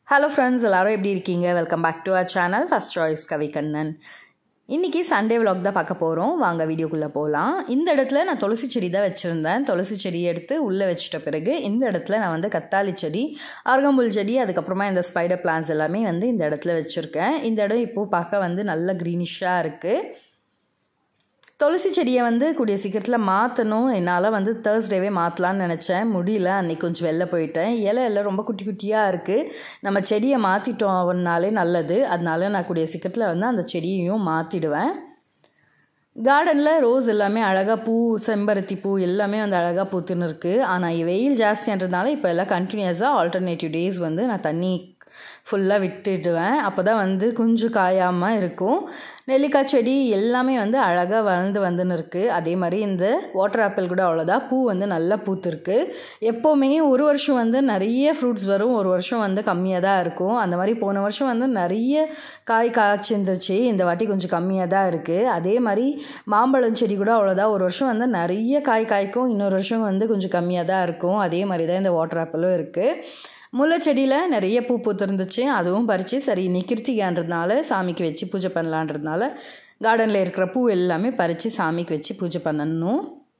hello friends எல்லாரும் எப்படி இருக்கீங்க welcome back to our channel first choice Kavikannan இன்றைக்கி சண்டே vlog தான் பார்க்க போகிறோம் வாங்க வீடியோக்குள்ளே போகலாம் இந்த இடத்துல நான் துளசி செடி தான் வச்சுருந்தேன் துளசி செடி எடுத்து உள்ளே வச்சிட்ட பிறகு இந்த இடத்துல நான் வந்து கத்தாழி செடி அருகம்புல் செடி அதுக்கப்புறமா இந்த ஸ்பைடர் பிளான்ஸ் எல்லாமே வந்து இந்த இடத்துல வச்சுருக்கேன் இந்த இடம் இப்போது பார்க்க வந்து நல்ல க்ரீனிஷாக இருக்குது துளசி செடியை வந்து கூடிய சீக்கிரத்தில் மாற்றணும் என்னால் வந்து தேர்ஸ்டேவே மாற்றலான்னு நினச்சேன் முடியல அன்றைக்கி கொஞ்சம் வெளில போயிட்டேன் இலை எல்லாம் ரொம்ப குட்டி குட்டியாக இருக்குது நம்ம செடியை மாற்றிட்டோம்னாலே நல்லது அதனால நான் கூடிய சீக்கிரத்தில் வந்து அந்த செடியையும் மாற்றிடுவேன் கார்டனில் ரோஸ் எல்லாமே அழகாக பூ செம்பருத்தி பூ எல்லாமே வந்து அழகாக பூத்துன்னு இருக்குது ஆனால் வெயில் ஜாஸ்தியான்றதுனால இப்போ எல்லாம் கண்டினியூஸாக ஆல்டர்னேட்டிவ் டேஸ் வந்து நான் தண்ணி ஃபுல்லாக விட்டுடுவேன் அப்போ தான் வந்து குஞ்சு காயாமல் இருக்கும் நெல்லிக்காய் செடி எல்லாமே வந்து அழகாக வளர்ந்து வந்துன்னு இருக்குது அதே மாதிரி இந்த வாட்டர் ஆப்பிள் கூட அவ்வளோதான் பூ வந்து நல்லா பூத்துருக்கு எப்போவுமே ஒரு வருஷம் வந்து நிறைய ஃப்ரூட்ஸ் வரும் ஒரு வருஷம் வந்து கம்மியாக தான் இருக்கும் அந்த மாதிரி போன வருஷம் வந்து நிறைய காய் காய்ச்சிருந்துச்சு இந்த வாட்டி கொஞ்சம் கம்மியாக தான் இருக்குது அதே மாதிரி மாம்பழம் செடி கூட அவ்வளோதான் ஒரு வருஷம் வந்து நிறைய காய் காய்க்கும் இன்னொரு வருஷம் வந்து கொஞ்சம் கம்மியாக தான் இருக்கும் அதே மாதிரி தான் இந்த வாட்டர் ஆப்பிளும் இருக்குது முல்லை செடியில் நிறைய பூ பூத்திருந்துச்சு அதுவும் பறித்து சரி இன்னைக்கு கிருத்திகான்றதுனால சாமிக்கு வச்சு பூஜை பண்ணலான்றதுனால கார்டனில் இருக்கிற பூ எல்லாமே பறித்து சாமிக்கு வச்சு பூஜை பண்ணணும்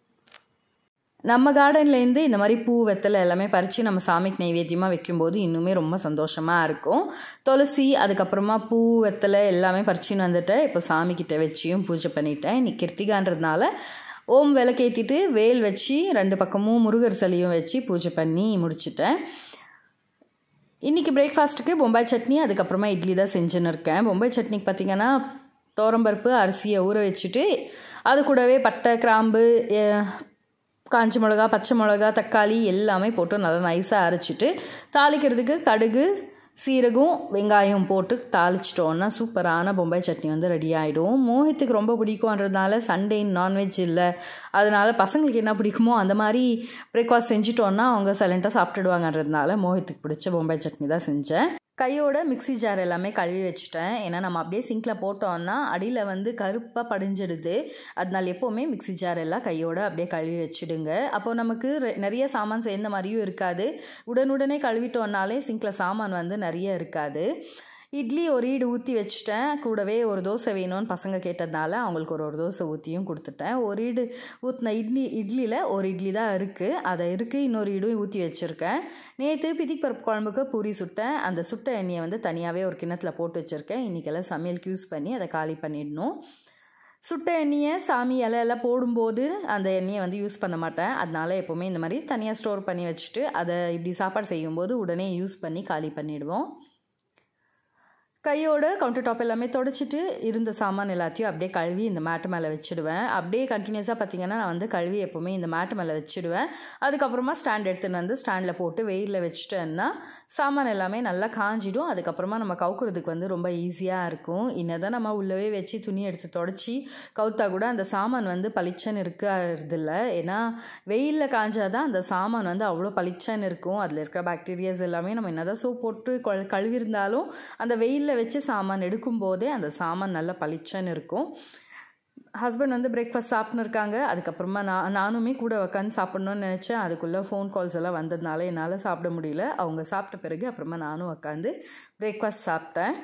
நம்ம கார்டன்லேருந்து இந்த மாதிரி பூ வெத்தலை எல்லாமே பறித்து நம்ம சாமிக்கு நைவேத்தியமாக வைக்கும்போது இன்னுமே ரொம்ப சந்தோஷமாக இருக்கும் துளசி அதுக்கப்புறமா பூ வெத்தலை எல்லாமே பறிச்சுன்னு வந்துட்டேன் இப்போ சாமிக்கிட்ட வச்சியும் பூஜை பண்ணிட்டேன் இன்னைக்கு கிருத்திகான்றதுனால ஓம் விளக்கேற்றிட்டு வேல் வச்சு ரெண்டு பக்கமும் முருகர் சிலையும் வச்சு பூஜை பண்ணி முடிச்சிட்டேன் இன்றைக்கி பிரேக்ஃபாஸ்ட்டுக்கு பொம்பாய் சட்னி அதுக்கப்புறமா இட்லி தான் செஞ்சுன்னு இருக்கேன் பொம்பாய் சட்னிக்கு பார்த்திங்கன்னா தோரம்பருப்பு அரிசியை ஊற வச்சுட்டு அது கூடவே பட்டை கிராம்பு காஞ்சி மிளகா பச்சை மிளகா தக்காளி எல்லாமே போட்டு நல்லா நைஸாக அரைச்சிட்டு தாளிக்கிறதுக்கு கடுகு சீரகம் வெங்காயம் போட்டு தாளிச்சிட்டோன்னா சூப்பரான பொம்பாய் சட்னி வந்து ரெடி ஆகிடும் மோஹித்துக்கு ரொம்ப பிடிக்கும்ன்றதுனால சண்டே நான்வெஜ் இல்லை அதனால் பசங்களுக்கு என்ன பிடிக்குமோ அந்த மாதிரி பிரேக்ஃபாஸ்ட் செஞ்சுட்டோன்னா அவங்க சைலண்ட்டாக சாப்பிட்டுடுவாங்கன்றதுனால மோஹித்துக்கு பிடிச்ச பொம்பாய் சட்னி தான் செஞ்சேன் கையோட மிக்சி ஜார் எல்லாமே கழுவி வச்சுட்டேன் ஏன்னா நம்ம அப்படியே சிங்கில் போட்டோம்னா அடியில் வந்து கருப்பாக படிஞ்சிடுது அதனால எப்போவுமே மிக்சி ஜார் எல்லாம் கையோட அப்படியே கழுவி வச்சுடுங்க அப்போது நமக்கு நிறைய சாமான் சேர்ந்த மாதிரியும் இருக்காது உடனுடனே கழுவிட்டோம்னாலே சிங்கில் சாமான் வந்து நிறைய இருக்காது இட்லி ஒரு ஈடு ஊற்றி வச்சுட்டேன் கூடவே ஒரு தோசை வேணும்னு பசங்க கேட்டதுனால அவங்களுக்கு ஒரு ஒரு தோசை ஊற்றியும் கொடுத்துட்டேன் ஒரு ஈடு ஊற்றின இட்லி இட்லியில் ஒரு இட்லி தான் இருக்குது அதை இருக்குது இன்னொரு ஈடும் ஊற்றி வச்சுருக்கேன் நேற்று பிதிக் பருப்பு குழம்புக்கு பூரி சுட்டேன் அந்த சுட்ட எண்ணெயை வந்து தனியாகவே ஒரு கிண்ணத்தில் போட்டு வச்சுருக்கேன் இன்றைக்கெல்லாம் சமையலுக்கு யூஸ் பண்ணி அதை காலி பண்ணிடணும் சுட்ட எண்ணெயை சாமி இலை எல்லாம் போடும்போது அந்த எண்ணெயை வந்து யூஸ் பண்ண மாட்டேன் அதனால எப்போவுமே இந்த மாதிரி தனியாக ஸ்டோர் பண்ணி வச்சுட்டு அதை இப்படி சாப்பாடு செய்யும்போது உடனே யூஸ் பண்ணி காலி பண்ணிவிடுவோம் கையோட கவுண்டர் டாப் எல்லாமே தொடச்சிட்டு இருந்த சாமான் எல்லாத்தையும் அப்படியே கழுவி இந்த மேட்டு மேலே வச்சுடுவேன் அப்படியே கண்டினியூஸாக பார்த்தீங்கன்னா நான் வந்து கழுவி எப்போவுமே இந்த மேட்டு மேலே வச்சுடுவேன் அதுக்கப்புறமா ஸ்டாண்ட் எடுத்துன்னு வந்து ஸ்டாண்டில் போட்டு வெயிலில் வச்சுட்டேன்னா சாமான் எல்லாமே நல்லா காஞ்சிடும் அதுக்கப்புறமா நம்ம கவுக்குறதுக்கு வந்து ரொம்ப ஈஸியாக இருக்கும் இன்னதான் நம்ம உள்ளவே வச்சு துணி எடுத்து தொடச்சி கவுத்தா கூட அந்த சாமான் வந்து பளிச்சன்னு இருக்கிறதில்ல ஏன்னா வெயிலில் காஞ்சாதான் அந்த சாமான் வந்து அவ்வளோ பளிச்சன்னு இருக்கும் அதில் இருக்கிற பாக்டீரியாஸ் எல்லாமே நம்ம என்னதான் சோப் போட்டு கழுவிருந்தாலும் அந்த வெயிலில் வச்சு சாமான் எடுக்கும்போதே அந்த சாமான் நல்லா பளிச்சன்னு இருக்கும் ஹஸ்பண்ட் வந்து பிரேக்ஃபாஸ்ட் சாப்பிட்னு இருக்காங்க அதுக்கப்புறமா நான் நானுமே கூட உக்காந்து சாப்பிட்ணுன்னு நினச்சேன் அதுக்குள்ளே ஃபோன் கால்ஸ் எல்லாம் வந்ததுனால என்னால் சாப்பிட முடியல அவங்க சாப்பிட்ட பிறகு அப்புறமா நானும் உக்காந்து பிரேக்ஃபாஸ்ட் சாப்பிட்டேன்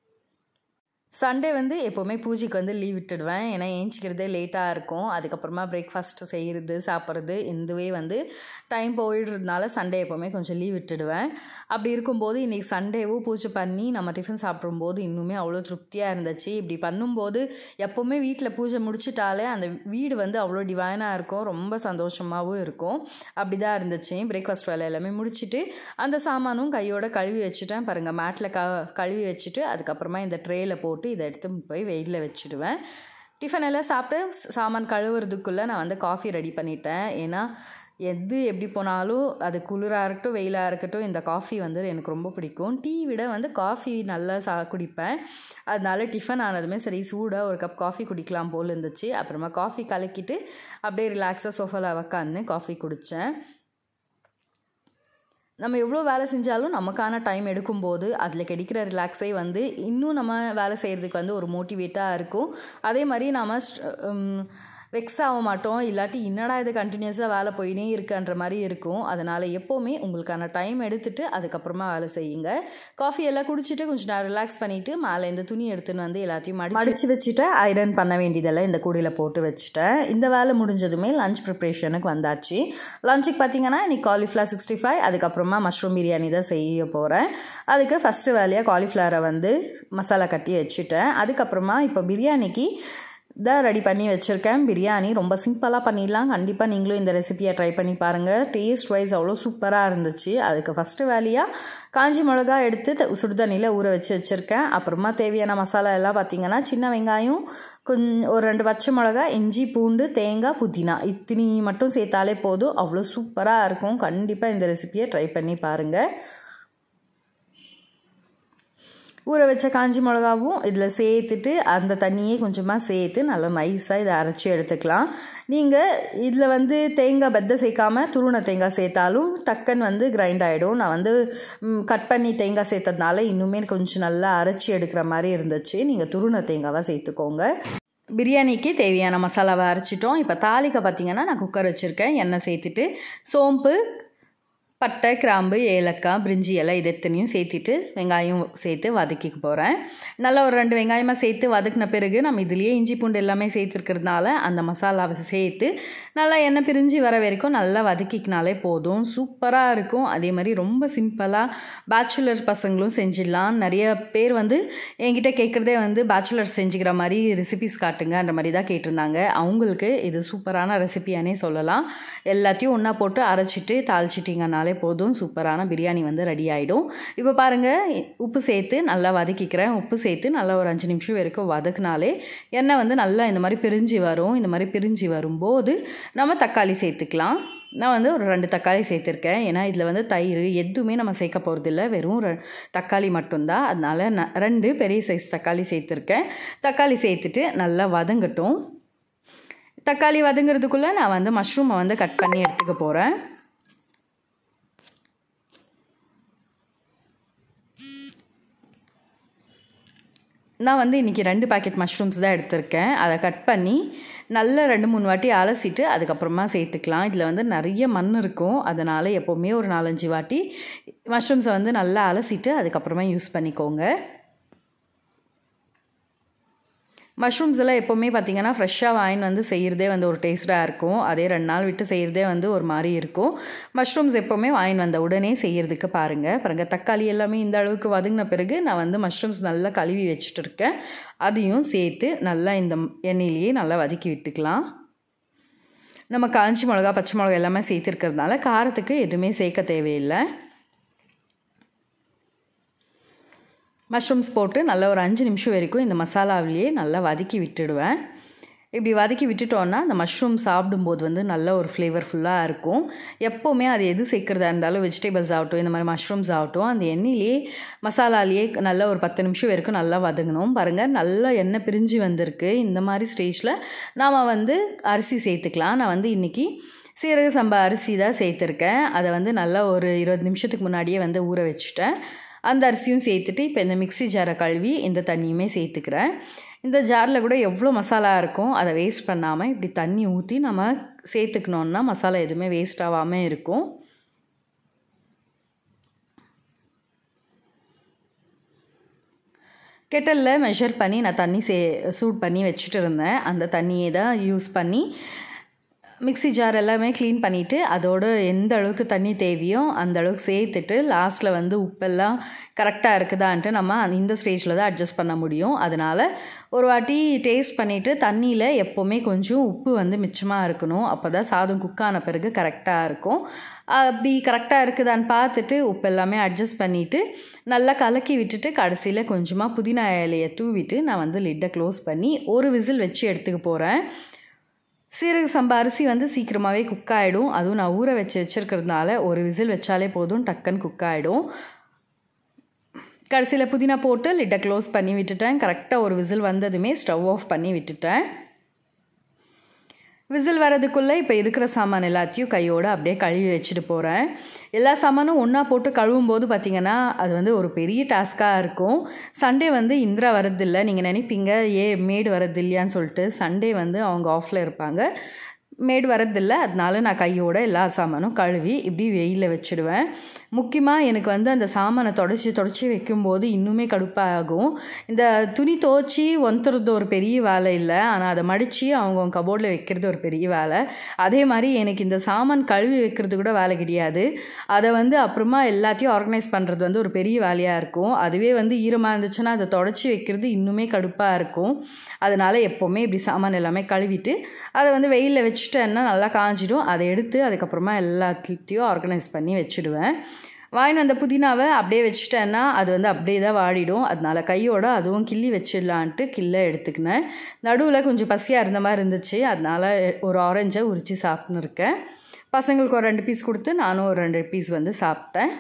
சண்டே வந்து எப்போவுமே பூஜைக்கு வந்து லீவ் விட்டுடுவேன் ஏன்னா ஏஞ்சிக்கிறதே லேட்டாக இருக்கும் அதுக்கப்புறமா பிரேக்ஃபாஸ்ட்டு செய்கிறது சாப்பிட்றது இதுவே வந்து டைம் போயிடுறதுனால சண்டே எப்போவுமே கொஞ்சம் லீவ் விட்டுடுவேன் அப்படி இருக்கும்போது இன்றைக்கி சண்டேவும் பூஜை பண்ணி நம்ம டிஃபன் சாப்பிடும்போது இன்னுமே அவ்வளோ திருப்தியாக இருந்துச்சு இப்படி பண்ணும்போது எப்போவுமே வீட்டில் பூஜை முடிச்சிட்டாலே அந்த வீடு வந்து அவ்வளோ டிவைனாக இருக்கும் ரொம்ப சந்தோஷமாகவும் இருக்கும் அப்படி தான் இருந்துச்சு பிரேக்ஃபாஸ்ட் வேலை எல்லாமே முடிச்சுட்டு அந்த சாமானும் கையோட கழுவி வச்சுட்டேன் பாருங்கள் மேட்டில் க கழுவி வச்சுட்டு அதுக்கப்புறமா இந்த ட்ரேயில் போட்டு போட்டு இதை எடுத்து போய் வெயிலில் வச்சுடுவேன் டிஃபன் எல்லாம் சாப்பிட்டு சாமான் கழுவுறதுக்குள்ளே நான் வந்து காஃபி ரெடி பண்ணிட்டேன் ஏன்னா எது எப்படி போனாலும் அது குளிராக இருக்கட்டும் வெயிலாக இருக்கட்டும் இந்த காஃபி வந்து எனக்கு ரொம்ப பிடிக்கும் டீ விட வந்து காஃபி நல்லா சா குடிப்பேன் அதனால டிஃபன் ஆனதுமே சரி சூடாக ஒரு கப் காஃபி குடிக்கலாம் போல் இருந்துச்சு அப்புறமா காஃபி கலக்கிட்டு அப்படியே ரிலாக்ஸாக சோஃபாவில் உக்காந்து காஃபி குடித்தேன் நம்ம எவ்வளோ வேலை செஞ்சாலும் நமக்கான டைம் எடுக்கும்போது அதில் கிடைக்கிற ரிலாக்ஸே வந்து இன்னும் நம்ம வேலை செய்கிறதுக்கு வந்து ஒரு மோட்டிவேட்டாக இருக்கும் அதே மாதிரி நம்ம வெக்ஸ் ஆக மாட்டோம் இல்லாட்டி என்னடா இது கண்டினியூஸாக வேலை போயினே இருக்குன்ற மாதிரி இருக்கும் அதனால் எப்போவுமே உங்களுக்கான டைம் எடுத்துகிட்டு அதுக்கப்புறமா வேலை செய்யுங்க காஃபி எல்லாம் குடிச்சிட்டு கொஞ்சம் நேரம் ரிலாக்ஸ் பண்ணிவிட்டு மேலே இந்த துணி எடுத்துன்னு வந்து எல்லாத்தையும் மடி மடித்து வச்சுட்டு ஐரன் பண்ண வேண்டியதெல்லாம் இந்த கூடையில் போட்டு வச்சுட்டேன் இந்த வேலை முடிஞ்சதுமே லஞ்ச் ப்ரிப்ரேஷனுக்கு வந்தாச்சு லஞ்சுக்கு பார்த்தீங்கன்னா இன்னைக்கு காலிஃப்ளவர் சிக்ஸ்டி ஃபைவ் அதுக்கப்புறமா மஷ்ரூம் பிரியாணி தான் செய்ய போகிறேன் அதுக்கு ஃபஸ்ட்டு வேலையாக காலிஃப்ளவரை வந்து மசாலா கட்டி வச்சுட்டேன் அதுக்கப்புறமா இப்போ பிரியாணிக்கு தான் ரெடி பண்ணி வச்சுருக்கேன் பிரியாணி ரொம்ப சிம்பிளாக பண்ணிடலாம் கண்டிப்பாக நீங்களும் இந்த ரெசிபியை ட்ரை பண்ணி பாருங்கள் டேஸ்ட் வைஸ் அவ்வளோ சூப்பராக இருந்துச்சு அதுக்கு ஃபஸ்ட்டு வேலையாக காஞ்சி மிளகா எடுத்து த- சுடுதண்ணியில் ஊற வச்சு வச்சுருக்கேன் அப்புறமா தேவையான மசாலா எல்லாம் பார்த்தீங்கன்னா சின்ன வெங்காயம் கொஞ்சம் ஒரு ரெண்டு பச்சை மிளகா இஞ்சி பூண்டு தேங்காய் புதினா இத்தினி மட்டும் சேர்த்தாலே போதும் அவ்வளோ சூப்பராக இருக்கும் கண்டிப்பாக இந்த ரெசிபியை ட்ரை பண்ணி பாருங்கள் ஊற வச்ச காஞ்சி மிளகாவும் இதில் சேர்த்துட்டு அந்த தண்ணியே கொஞ்சமாக சேர்த்து நல்லா நைஸாக இதை அரைச்சி எடுத்துக்கலாம் நீங்கள் இதில் வந்து தேங்காய் பெத்த சேர்க்காம துருண தேங்காய் சேர்த்தாலும் டக்குன்னு வந்து கிரைண்ட் ஆகிடும் நான் வந்து கட் பண்ணி தேங்காய் சேர்த்ததுனால இன்னுமே கொஞ்சம் நல்லா அரைச்சி எடுக்கிற மாதிரி இருந்துச்சு நீங்கள் துருண தேங்காவை சேர்த்துக்கோங்க பிரியாணிக்கு தேவையான மசாலாவை அரைச்சிட்டோம் இப்போ தாளிக்க பார்த்தீங்கன்னா நான் குக்கர் வச்சுருக்கேன் எண்ணெய் சேர்த்துட்டு சோம்பு பட்டை கிராம்பு ஏலக்காய் பிரிஞ்சி இலை இது எத்தனையும் சேர்த்துட்டு வெங்காயம் சேர்த்து வதக்கிக்க போகிறேன் நல்லா ஒரு ரெண்டு வெங்காயமாக சேர்த்து வதக்கின பிறகு நம்ம இதுலேயே இஞ்சி பூண்டு எல்லாமே சேர்த்துருக்கிறதுனால அந்த மசாலாவை சேர்த்து நல்லா எண்ணெய் பிரிஞ்சு வர வரைக்கும் நல்லா வதக்கிக்கினாலே போதும் சூப்பராக இருக்கும் அதே மாதிரி ரொம்ப சிம்பிளாக பேச்சுலர் பசங்களும் செஞ்சிடலாம் நிறைய பேர் வந்து என்கிட்ட கேட்குறதே வந்து பேச்சுலர் செஞ்சுக்கிற மாதிரி ரெசிபிஸ் காட்டுங்கன்ற மாதிரி தான் கேட்டிருந்தாங்க அவங்களுக்கு இது சூப்பரான ரெசிபியானே சொல்லலாம் எல்லாத்தையும் ஒன்றா போட்டு அரைச்சிட்டு தாளிச்சிட்டிங்கனாலே போதும் சூப்பரான பிரியாணி வந்து ரெடி ஆகிடும் இப்போ பாருங்கள் உப்பு சேர்த்து நல்லா வதக்கிக்கிறேன் உப்பு சேர்த்து நல்லா ஒரு அஞ்சு நிமிஷம் வரைக்கும் வதக்குனாலே எண்ணெய் வந்து நல்லா இந்த மாதிரி பிரிஞ்சு வரும் இந்த மாதிரி பிரிஞ்சு வரும்போது நம்ம தக்காளி சேர்த்துக்கலாம் நான் வந்து ஒரு ரெண்டு தக்காளி சேர்த்துருக்கேன் ஏன்னா இதில் வந்து தயிர் எதுவுமே நம்ம சேர்க்க போகிறதில்ல வெறும் ரெ- தக்காளி மட்டும்தான் அதனால நான் ரெண்டு பெரிய சைஸ் தக்காளி சேர்த்துருக்கேன் தக்காளி சேர்த்துட்டு நல்லா வதங்கட்டும் தக்காளி வதங்குறதுக்குள்ளே நான் வந்து மஷ்ரூமை வந்து கட் பண்ணி எடுத்துக்க போகிறேன் நான் வந்து இன்றைக்கி ரெண்டு பாக்கெட் மஷ்ரூம்ஸ் தான் எடுத்திருக்கேன் அதை கட் பண்ணி நல்லா ரெண்டு மூணு வாட்டி அலசிட்டு அதுக்கப்புறமா சேர்த்துக்கலாம் இதில் வந்து நிறைய மண் இருக்கும் அதனால் எப்போவுமே ஒரு நாலஞ்சு வாட்டி மஷ்ரூம்ஸை வந்து நல்லா அலசிட்டு அதுக்கப்புறமா யூஸ் பண்ணிக்கோங்க மஷ்ரூம்ஸ் எல்லாம் எப்போவுமே பார்த்தீங்கன்னா ஃப்ரெஷ்ஷாக வாங்கின்னு வந்து செய்கிறதே வந்து ஒரு டேஸ்ட்டாக இருக்கும் அதே ரெண்டு நாள் விட்டு செய்கிறதே வந்து ஒரு மாதிரி இருக்கும் மஷ்ரூம்ஸ் எப்போவுமே வாங்கின்னு வந்த உடனே செய்கிறதுக்கு பாருங்கள் பாருங்கள் தக்காளி எல்லாமே இந்த அளவுக்கு வதங்கின பிறகு நான் வந்து மஷ்ரூம்ஸ் நல்லா கழுவி வச்சுட்டு இருக்கேன் அதையும் சேர்த்து நல்லா இந்த எண்ணெயிலேயே நல்லா வதக்கி விட்டுக்கலாம் நம்ம காஞ்சி மிளகா பச்சை மிளகா எல்லாமே சேர்த்துருக்கிறதுனால காரத்துக்கு எதுவுமே சேர்க்க தேவையில்லை மஷ்ரூம்ஸ் போட்டு நல்லா ஒரு அஞ்சு நிமிஷம் வரைக்கும் இந்த மசாலாவிலேயே நல்லா வதக்கி விட்டுடுவேன் இப்படி வதக்கி விட்டுட்டோன்னா அந்த மஷ்ரூம் சாப்பிடும்போது வந்து நல்ல ஒரு ஃப்ளேவர்ஃபுல்லாக இருக்கும் எப்போவுமே அது எது சேர்க்குறதா இருந்தாலும் வெஜிடபிள்ஸ் ஆகட்டும் இந்த மாதிரி மஷ்ரூம்ஸ் ஆகட்டும் அந்த எண்ணெயிலேயே மசாலாலேயே நல்லா ஒரு பத்து நிமிஷம் வரைக்கும் நல்லா வதங்கணும் பாருங்கள் நல்லா எண்ணெய் பிரிஞ்சு வந்திருக்கு இந்த மாதிரி ஸ்டேஜில் நாம் வந்து அரிசி சேர்த்துக்கலாம் நான் வந்து இன்றைக்கி சீரக சம்பா அரிசி தான் சேர்த்துருக்கேன் அதை வந்து நல்லா ஒரு இருபது நிமிஷத்துக்கு முன்னாடியே வந்து ஊற வச்சுட்டேன் அந்த அரிசியும் சேர்த்துட்டு இப்போ இந்த மிக்ஸி ஜாரை கழுவி இந்த தண்ணியுமே சேர்த்துக்கிறேன் இந்த ஜாரில் கூட எவ்வளோ மசாலா இருக்கும் அதை வேஸ்ட் பண்ணாமல் இப்படி தண்ணி ஊற்றி நம்ம சேர்த்துக்கணுன்னா மசாலா எதுவுமே வேஸ்ட் ஆகாமல் இருக்கும் கெட்டலில் மெஷர் பண்ணி நான் தண்ணி சே சூட் பண்ணி வச்சுட்டு இருந்தேன் அந்த தண்ணியை தான் யூஸ் பண்ணி மிக்ஸி ஜார் எல்லாமே க்ளீன் பண்ணிவிட்டு அதோட எந்த அளவுக்கு தண்ணி தேவையோ அந்த அளவுக்கு சேர்த்துட்டு லாஸ்ட்டில் வந்து உப்பெல்லாம் கரெக்டாக இருக்குதான்ட்டு நம்ம அந்த- இந்த ஸ்டேஜில் தான் அட்ஜஸ்ட் பண்ண முடியும் அதனால் ஒரு வாட்டி டேஸ்ட் பண்ணிவிட்டு தண்ணியில் எப்போவுமே கொஞ்சம் உப்பு வந்து மிச்சமாக இருக்கணும் அப்போ தான் சாதம் குக் ஆன பிறகு கரெக்டாக இருக்கும் அப்படி கரெக்டாக இருக்குதான்னு பார்த்துட்டு உப்பு எல்லாமே அட்ஜஸ்ட் பண்ணிவிட்டு நல்லா கலக்கி விட்டுட்டு கடைசியில் கொஞ்சமாக புதினா இலையை தூவிட்டு நான் வந்து லிட்டை க்ளோஸ் பண்ணி ஒரு விசில் வச்சு எடுத்துக்க போகிறேன் சீரக சம்பா அரிசி வந்து சீக்கிரமாகவே குக் ஆகிடும் அதுவும் நான் ஊற வச்சு வச்சுருக்கிறதுனால ஒரு விசில் வச்சாலே போதும் டக்குன்னு குக் ஆகிடும் கடைசியில் புதினா போட்டு லிட்டை க்ளோஸ் பண்ணி விட்டுட்டேன் கரெக்டாக ஒரு விசில் வந்ததுமே ஸ்டவ் ஆஃப் பண்ணி விட்டுட்டேன் விசில் வரதுக்குள்ளே இப்போ இருக்கிற சாமான் எல்லாத்தையும் கையோடு அப்படியே கழுவி வச்சுட்டு போகிறேன் எல்லா சாமானும் ஒன்றா போட்டு கழுவும் போது பார்த்திங்கன்னா அது வந்து ஒரு பெரிய டாஸ்க்காக இருக்கும் சண்டே வந்து இந்திரா வரதில்லை நீங்கள் நினைப்பீங்க ஏ மேடு வரது இல்லையான்னு சொல்லிட்டு சண்டே வந்து அவங்க ஆஃபில் இருப்பாங்க மேடு வரதில்லை அதனால நான் கையோட எல்லா சாமானும் கழுவி இப்படி வெயிலில் வச்சுடுவேன் முக்கியமாக எனக்கு வந்து அந்த சாமானை தொடச்சி தொடச்சி வைக்கும்போது இன்னுமே கடுப்பாகும் இந்த துணி துவச்சி ஒந்துறது ஒரு பெரிய வேலை இல்லை ஆனால் அதை மடித்து அவங்க கபோர்டில் வைக்கிறது ஒரு பெரிய வேலை அதே மாதிரி எனக்கு இந்த சாமான் கழுவி வைக்கிறது கூட வேலை கிடையாது அதை வந்து அப்புறமா எல்லாத்தையும் ஆர்கனைஸ் பண்ணுறது வந்து ஒரு பெரிய வேலையாக இருக்கும் அதுவே வந்து ஈரமாக இருந்துச்சுன்னா அதை தொடச்சி வைக்கிறது இன்னுமே கடுப்பாக இருக்கும் அதனால் எப்போவுமே இப்படி சாமான் எல்லாமே கழுவிட்டு அதை வந்து வெயிலில் வச்சுட்டேன்னா நல்லா காஞ்சிடும் அதை எடுத்து அதுக்கப்புறமா எல்லாத்தையும் ஆர்கனைஸ் பண்ணி வச்சுடுவேன் வாங்கின அந்த புதினாவை அப்படியே வச்சுட்டேன்னா அது வந்து அப்படியே தான் வாடிடும் அதனால கையோட அதுவும் கிள்ளி வச்சிடலான்ட்டு கில்ல எடுத்துக்கினேன் நடுவில் கொஞ்சம் பசியாக இருந்த மாதிரி இருந்துச்சு அதனால ஒரு ஆரஞ்சை உரித்து சாப்பிட்னு இருக்கேன் பசங்களுக்கு ஒரு ரெண்டு பீஸ் கொடுத்து நானும் ஒரு ரெண்டு பீஸ் வந்து சாப்பிட்டேன்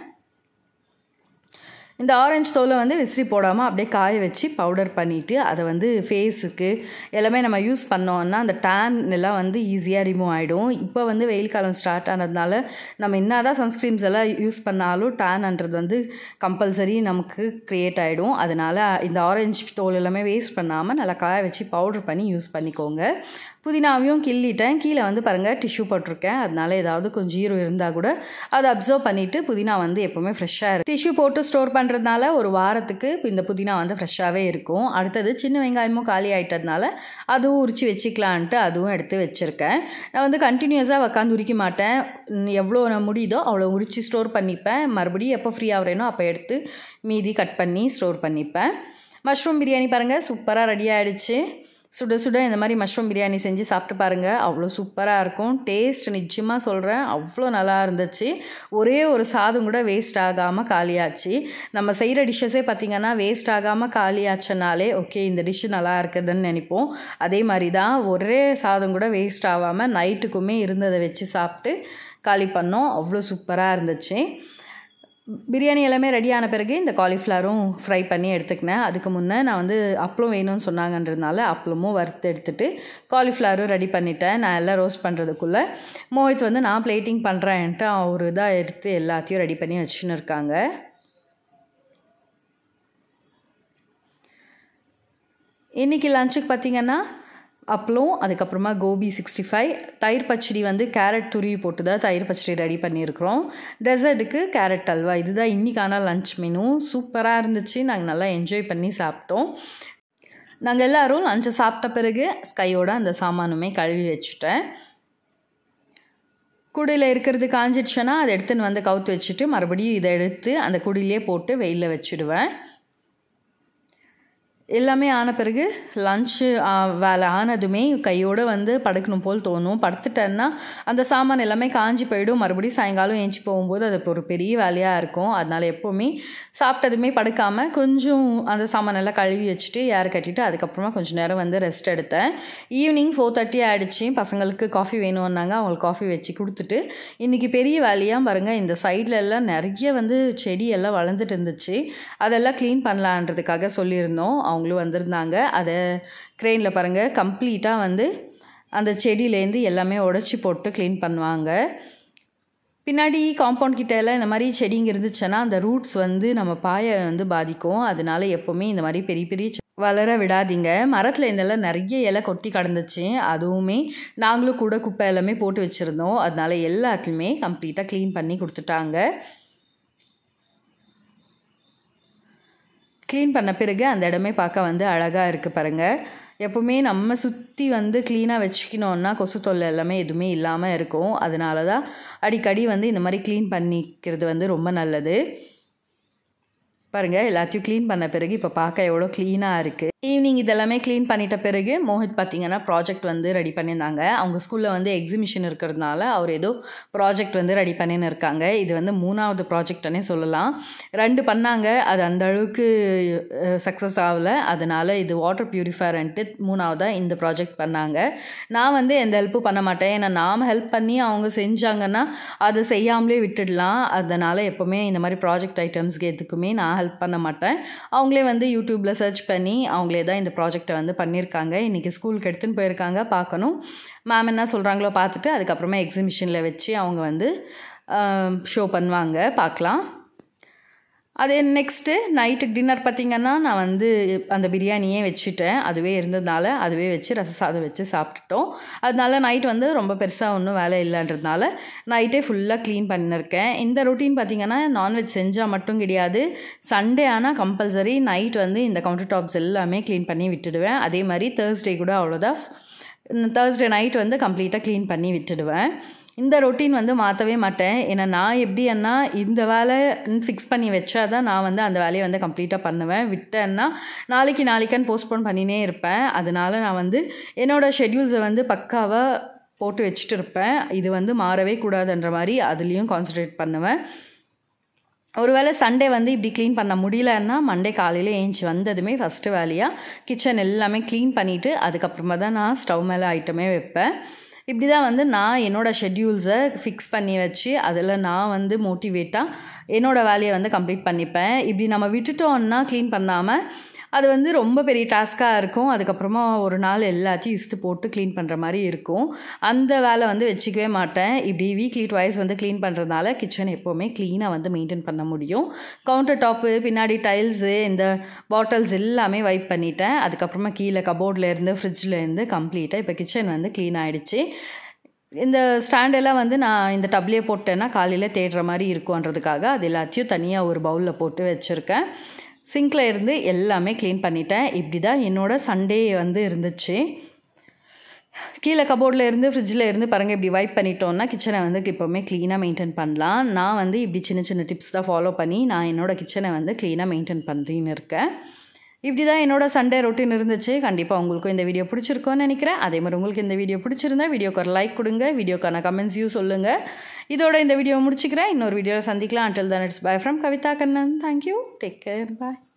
இந்த ஆரஞ்சு தோலை வந்து விசிறி போடாமல் அப்படியே காய வச்சு பவுடர் பண்ணிவிட்டு அதை வந்து ஃபேஸுக்கு எல்லாமே நம்ம யூஸ் பண்ணோம்னா அந்த டேன் எல்லாம் வந்து ஈஸியாக ரிமூவ் ஆகிடும் இப்போ வந்து வெயில் காலம் ஸ்டார்ட் ஆனதுனால நம்ம என்ன தான் சன்ஸ்க்ரீம்ஸ் எல்லாம் யூஸ் பண்ணாலும் டேன்ன்றது வந்து கம்பல்சரி நமக்கு க்ரியேட் ஆகிடும் அதனால் இந்த ஆரஞ்சு தோல் எல்லாமே வேஸ்ட் பண்ணாமல் நல்லா காய வச்சு பவுடர் பண்ணி யூஸ் பண்ணிக்கோங்க புதினாவையும் கிள்ளிட்டேன் கீழே வந்து பாருங்கள் டிஷ்யூ போட்டிருக்கேன் அதனால ஏதாவது கொஞ்சம் ஈரம் இருந்தால் கூட அதை அப்சர்வ் பண்ணிவிட்டு புதினா வந்து எப்போவுமே ஃப்ரெஷ்ஷாக இருக்கும் டிஷ்யூ போட்டு ஸ்டோர் பண்ணுறதுனால ஒரு வாரத்துக்கு இந்த புதினா வந்து ஃப்ரெஷ்ஷாகவே இருக்கும் அடுத்தது சின்ன வெங்காயமும் காலி ஆகிட்டதுனால அதுவும் உரித்து வச்சுக்கலான்ட்டு அதுவும் எடுத்து வச்சுருக்கேன் நான் வந்து கண்டினியூஸாக உட்காந்து உரிக்க மாட்டேன் எவ்வளோ நான் முடியுதோ அவ்வளோ உரித்து ஸ்டோர் பண்ணிப்பேன் மறுபடியும் எப்போ ஃப்ரீ ஆகிறேனோ அப்போ எடுத்து மீதி கட் பண்ணி ஸ்டோர் பண்ணிப்பேன் மஷ்ரூம் பிரியாணி பாருங்கள் சூப்பராக ரெடி ஆகிடுச்சு சுட சுட இந்த மாதிரி மஷ்ரூம் பிரியாணி செஞ்சு சாப்பிட்டு பாருங்கள் அவ்வளோ சூப்பராக இருக்கும் டேஸ்ட் நிச்சயமாக சொல்கிறேன் அவ்வளோ நல்லா இருந்துச்சு ஒரே ஒரு சாதம் கூட வேஸ்ட் ஆகாமல் காலியாச்சு நம்ம செய்கிற டிஷ்ஷஸே பார்த்திங்கன்னா வேஸ்ட் ஆகாமல் காலியாச்சனாலே ஓகே இந்த டிஷ்ஷு நல்லா இருக்குதுன்னு நினைப்போம் அதே மாதிரி தான் ஒரே சாதம் கூட வேஸ்ட் ஆகாமல் நைட்டுக்குமே இருந்ததை வச்சு சாப்பிட்டு காலி பண்ணோம் அவ்வளோ சூப்பராக இருந்துச்சு பிரியாணி எல்லாமே ரெடி ஆன பிறகு இந்த காலிஃப்ளவரும் ஃப்ரை பண்ணி எடுத்துக்கினேன் அதுக்கு முன்னே நான் வந்து அப்பளம் வேணும்னு சொன்னாங்கன்றதுனால அப்பளமும் வறுத்து எடுத்துட்டு காலிஃப்ளவரும் ரெடி பண்ணிட்டேன் நான் எல்லாம் ரோஸ்ட் பண்ணுறதுக்குள்ளே மோஹித் வந்து நான் பிளேட்டிங் பண்ணுறேன்ட்டு அவர் இதாக எடுத்து எல்லாத்தையும் ரெடி பண்ணி வச்சுன்னு இருக்காங்க இன்றைக்கி லஞ்சுக்கு பார்த்திங்கன்னா அப்பளம் அதுக்கப்புறமா கோபி சிக்ஸ்டி ஃபைவ் தயிர் பச்சடி வந்து கேரட் துருவி போட்டு தான் தயிர் பச்சடி ரெடி பண்ணியிருக்கிறோம் டெசர்ட்டுக்கு கேரட் அல்வா இதுதான் இன்றைக்கான லஞ்ச் மெனு சூப்பராக இருந்துச்சு நாங்கள் நல்லா என்ஜாய் பண்ணி சாப்பிட்டோம் நாங்கள் எல்லோரும் லஞ்சை சாப்பிட்ட பிறகு கையோட அந்த சாமானுமே கழுவி வச்சுட்டேன் குடியில் இருக்கிறது காஞ்சிடுச்சுன்னா அதை எடுத்துன்னு வந்து கவுத்து வச்சுட்டு மறுபடியும் இதை எடுத்து அந்த குடியிலே போட்டு வெயிலில் வச்சுடுவேன் எல்லாமே ஆன பிறகு லன்ச்சு வேலை ஆனதுமே கையோடு வந்து படுக்கணும் போல் தோணும் படுத்துட்டேன்னா அந்த சாமான் எல்லாமே காஞ்சி போயிடும் மறுபடியும் சாயங்காலம் ஏஞ்சி போகும்போது அது ஒரு பெரிய வேலையாக இருக்கும் அதனால் எப்போவுமே சாப்பிட்டதுமே படுக்காமல் கொஞ்சம் அந்த சாமான் எல்லாம் கழுவி வச்சுட்டு ஏர் கட்டிட்டு அதுக்கப்புறமா கொஞ்சம் நேரம் வந்து ரெஸ்ட் எடுத்தேன் ஈவினிங் ஃபோர் தேர்ட்டி ஆகிடுச்சு பசங்களுக்கு காஃபி வேணும்னாங்க அவங்களுக்கு காஃபி வச்சு கொடுத்துட்டு இன்றைக்கி பெரிய வேலையாக பாருங்கள் இந்த சைடில் எல்லாம் நிறைய வந்து செடி எல்லாம் வளர்ந்துட்டு இருந்துச்சு அதெல்லாம் க்ளீன் பண்ணலான்றதுக்காக சொல்லியிருந்தோம் அவங்களும் வந்திருந்தாங்க அதை க்ரெயினில் பாருங்கள் கம்ப்ளீட்டாக வந்து அந்த செடியிலேருந்து எல்லாமே உடச்சி போட்டு க்ளீன் பண்ணுவாங்க பின்னாடி காம்பவுண்ட் கிட்ட எல்லாம் இந்த மாதிரி செடிங்க இருந்துச்சுன்னா அந்த ரூட்ஸ் வந்து நம்ம பாயை வந்து பாதிக்கும் அதனால எப்போவுமே இந்த மாதிரி பெரிய பெரிய செ- வளர விடாதீங்க மரத்தில் இருந்தெல்லாம் நிறைய இலை கொட்டி கிடந்துச்சு அதுவுமே நாங்களும் கூட குப்பை எல்லாமே போட்டு வச்சுருந்தோம் அதனால எல்லாத்தையுமே கம்ப்ளீட்டாக க்ளீன் பண்ணி கொடுத்துட்டாங்க க்ளீன் பண்ண பிறகு அந்த இடமே பார்க்க வந்து அழகாக இருக்குது பாருங்கள் எப்போவுமே நம்ம சுற்றி வந்து க்ளீனாக வச்சுக்கணுன்னா கொசு தொல்லை எல்லாமே எதுவுமே இல்லாமல் இருக்கும் அதனால தான் அடிக்கடி வந்து இந்த மாதிரி க்ளீன் பண்ணிக்கிறது வந்து ரொம்ப நல்லது பாருங்கள் எல்லாத்தையும் க்ளீன் பண்ண பிறகு இப்போ பார்க்க எவ்வளோ க்ளீனாக இருக்குது ஈவினிங் இதெல்லாமே க்ளீன் பண்ணிட்ட பிறகு மோஹித் பார்த்தீங்கன்னா ப்ராஜெக்ட் வந்து ரெடி பண்ணியிருந்தாங்க அவங்க ஸ்கூலில் வந்து எக்ஸிபிஷன் இருக்கிறதுனால அவர் ஏதோ ப்ராஜெக்ட் வந்து ரெடி பண்ணின்னு இருக்காங்க இது வந்து மூணாவது ப்ராஜெக்ட்னே சொல்லலாம் ரெண்டு பண்ணாங்க அது அந்த அளவுக்கு சக்ஸஸ் ஆகலை அதனால் இது வாட்டர் பியூரிஃபையர்ன்ட்டு மூணாவதாக இந்த ப்ராஜெக்ட் பண்ணாங்க நான் வந்து எந்த ஹெல்ப்பும் பண்ண மாட்டேன் ஏன்னா நாம் ஹெல்ப் பண்ணி அவங்க செஞ்சாங்கன்னா அதை செய்யாமலே விட்டுடலாம் அதனால் எப்போவுமே இந்த மாதிரி ப்ராஜெக்ட் ஐட்டம்ஸ்க்கு எதுக்குமே நான் ஹெல்ப் பண்ண மாட்டேன் அவங்களே வந்து யூடியூப்பில் சர்ச் பண்ணி அவங்களே தான் இந்த ப்ராஜெக்டை வந்து பண்ணியிருக்காங்க இன்றைக்கி ஸ்கூலுக்கு எடுத்துன்னு போயிருக்காங்க பார்க்கணும் மேம் என்ன சொல்கிறாங்களோ பார்த்துட்டு அதுக்கப்புறமா எக்ஸிபிஷனில் வச்சு அவங்க வந்து ஷோ பண்ணுவாங்க பார்க்கலாம் அதே நெக்ஸ்ட்டு நைட்டுக்கு டின்னர் பார்த்திங்கன்னா நான் வந்து அந்த பிரியாணியே வச்சுட்டேன் அதுவே இருந்ததுனால அதுவே வச்சு ரச சாதம் வச்சு சாப்பிட்டுட்டோம் அதனால நைட் வந்து ரொம்ப பெருசாக ஒன்றும் வேலை இல்லைன்றதுனால நைட்டே ஃபுல்லாக க்ளீன் பண்ணியிருக்கேன் இந்த ரொட்டீன் பார்த்திங்கன்னா நான்வெஜ் செஞ்சால் மட்டும் கிடையாது சண்டே ஆனால் கம்பல்சரி நைட் வந்து இந்த கவுண்டர் டாப்ஸ் எல்லாமே க்ளீன் பண்ணி விட்டுடுவேன் அதே மாதிரி தேர்ஸ்டே கூட அவ்வளோதான் தேர்ஸ்டே நைட் வந்து கம்ப்ளீட்டாக க்ளீன் பண்ணி விட்டுடுவேன் இந்த ரொட்டீன் வந்து மாற்றவே மாட்டேன் ஏன்னா நான் எப்படி அண்ணா இந்த வேலை ஃபிக்ஸ் பண்ணி வச்சா தான் நான் வந்து அந்த வேலையை வந்து கம்ப்ளீட்டாக பண்ணுவேன் விட்டேன்னா நாளைக்கு நாளைக்கான்னு போஸ்ட்போன் பண்ணினே இருப்பேன் அதனால நான் வந்து என்னோடய ஷெட்யூல்ஸை வந்து பக்காவாக போட்டு வச்சுட்டு இருப்பேன் இது வந்து மாறவே கூடாதுன்ற மாதிரி அதுலேயும் கான்சன்ட்ரேட் பண்ணுவேன் ஒருவேளை சண்டே வந்து இப்படி க்ளீன் பண்ண முடியலன்னா மண்டே காலையில் ஏஞ்சி வந்ததுமே ஃபஸ்ட்டு வேலையாக கிச்சன் எல்லாமே க்ளீன் பண்ணிவிட்டு அதுக்கப்புறமா தான் நான் ஸ்டவ் மேலே ஐட்டமே வைப்பேன் இப்படி தான் வந்து நான் என்னோடய ஷெட்யூல்ஸை ஃபிக்ஸ் பண்ணி வச்சு அதில் நான் வந்து மோட்டிவேட்டாக என்னோடய வேலையை வந்து கம்ப்ளீட் பண்ணிப்பேன் இப்படி நம்ம விட்டுட்டோன்னா க்ளீன் பண்ணாமல் அது வந்து ரொம்ப பெரிய டாஸ்க்காக இருக்கும் அதுக்கப்புறமா ஒரு நாள் எல்லாத்தையும் இஸ்து போட்டு க்ளீன் பண்ணுற மாதிரி இருக்கும் அந்த வேலை வந்து வச்சுக்கவே மாட்டேன் இப்படி வீக்லி ட்வைஸ் வந்து க்ளீன் பண்ணுறதுனால கிச்சன் எப்போவுமே க்ளீனாக வந்து மெயின்டைன் பண்ண முடியும் கவுண்டர் டாப்பு பின்னாடி டைல்ஸு இந்த பாட்டில்ஸ் எல்லாமே வைப் பண்ணிட்டேன் அதுக்கப்புறமா கீழே கபோர்ட்லேருந்து ஃப்ரிட்ஜ்லேருந்து கம்ப்ளீட்டாக இப்போ கிச்சன் வந்து க்ளீன் ஆகிடுச்சு இந்த ஸ்டாண்டெல்லாம் வந்து நான் இந்த டப்லேயே போட்டேன்னா காலையில் தேடுற மாதிரி இருக்கும்ன்றதுக்காக அது எல்லாத்தையும் தனியாக ஒரு பவுலில் போட்டு வச்சுருக்கேன் சிங்கில் இருந்து எல்லாமே க்ளீன் பண்ணிட்டேன் இப்படி தான் என்னோடய சண்டே வந்து இருந்துச்சு கீழே கபோர்டில் இருந்து ஃப்ரிட்ஜில் இருந்து பாருங்கள் இப்படி வைப் பண்ணிட்டோன்னா கிச்சனை வந்து எப்போவுமே க்ளீனாக மெயின்டைன் பண்ணலாம் நான் வந்து இப்படி சின்ன சின்ன டிப்ஸ் தான் ஃபாலோ பண்ணி நான் என்னோடய கிச்சனை வந்து க்ளீனாக மெயின்டைன் பண்ணுறேன்னு இருக்கேன் இப்படி தான் என்னோடய சண்டே ரொட்டீன் இருந்துச்சு கண்டிப்பாக உங்களுக்கும் இந்த வீடியோ பிடிச்சிருக்கோன்னு நினைக்கிறேன் அதே மாதிரி உங்களுக்கு இந்த வீடியோ பிடிச்சிருந்தா வீடியோக்கு ஒரு லைக் கொடுங்க வீடியோக்கான கமெண்ட்ஸையும் சொல்லுங்கள் இதோட இந்த வீடியோ முடிச்சுக்கிறேன் இன்னொரு வீடியோவில் சந்திக்கலாம் until then it's bye from Kavitha Kannan thank you take care bye